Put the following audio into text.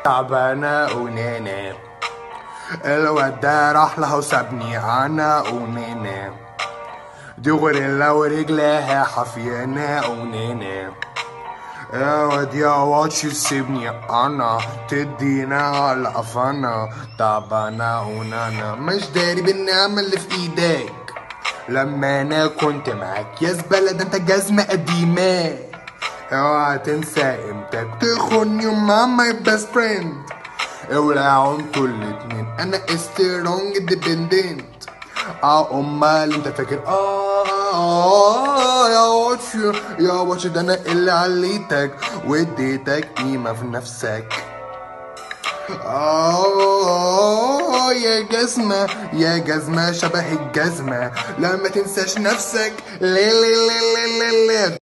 تعبانة ونانا الواد ده راح لها وسابني انا ونانا دي غوريلا ورجلها حفيانة ونانا يا واد يا واد شو تسيبني انا تدينا على قفانا تعبانة ونانا مش داري بالنعمة اللي في ايدك لما انا كنت معاك يا زبالة ده انت جزمة قديمة اوعى تنسى امتى بتخوني مع ماي بيست فريند اوعوا انتوا الاتنين انا سترونج ديبندنت اه امال انت فاكر اه آه، يا واتش يا واتش ده انا اللي عليتك واديتك قيمة في نفسك آه يا جزمة يا جزمة شبه الجزمة لا ما تنساش نفسك ليه ليه ليه ليه ليه ليه